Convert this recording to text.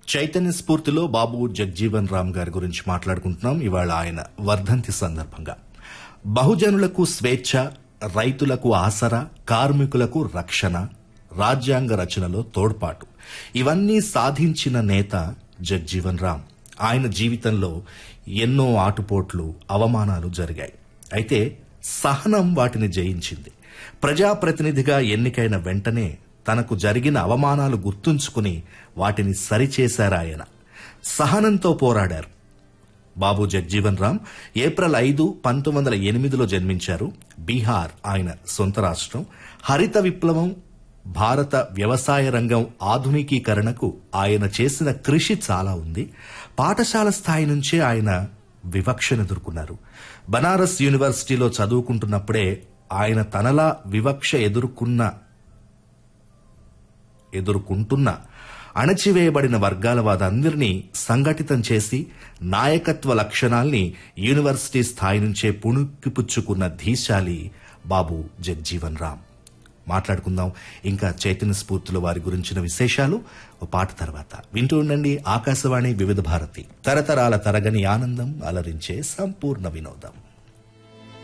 చైతన్య స్ఫూర్తిలో బాబు జగ్జీవన్ రామ్ గారి గురించి మాట్లాడుకుంటున్నాం ఇవాళ ఆయన వర్ధంతి సందర్భంగా బహుజనులకు స్వేచ్ఛ రైతులకు ఆసరా కార్మికులకు రక్షణ రాజ్యాంగ రచనలో తోడ్పాటు ఇవన్నీ సాధించిన నేత జగ్జీవన్ రామ్ ఆయన జీవితంలో ఎన్నో ఆటుపోట్లు అవమానాలు జరిగాయి అయితే సహనం వాటిని జయించింది ప్రజాప్రతినిధిగా ఎన్నికైన వెంటనే తనకు జరిగిన అవమానాలు గుర్తుంచుకుని వాటిని సరిచేశారాయన సహనంతో పోరాడారు బాబు జగ్జీవన్ రామ్ ఏప్రిల్ ఐదు పంతొమ్మిది వందల ఎనిమిదిలో జన్మించారు బీహార్ ఆయన సొంత రాష్ట్రం హరిత విప్లవం భారత వ్యవసాయ రంగం ఆధునికీకరణకు ఆయన చేసిన కృషి చాలా ఉంది పాఠశాల స్థాయి నుంచే ఆయన వివక్షను ఎదుర్కొన్నారు బనారస్ యూనివర్సిటీలో చదువుకుంటున్నప్పుడే ఆయన తనలా వివక్ష ఎదుర్కొన్న ఎదుర్కొంటున్న అణచివేయబడిన వర్గాల వాదందరినీ సంఘటితం చేసి నాయకత్వ లక్షణాల్ని యూనివర్సిటీ స్థాయి నుంచే పుణుక్కిపుచ్చుకున్న ధీశాలి బాబు జగ్జీవన్ రామ్ మాట్లాడుకుందాం ఇంకా చైతన్య స్ఫూర్తిలో వారి గురించిన విశేషాలు ఓ పాట తర్వాత వింటూ ఉండండి ఆకాశవాణి వివిధ భారతి తరతరాల తరగని ఆనందం అలరించే సంపూర్ణ వినోదం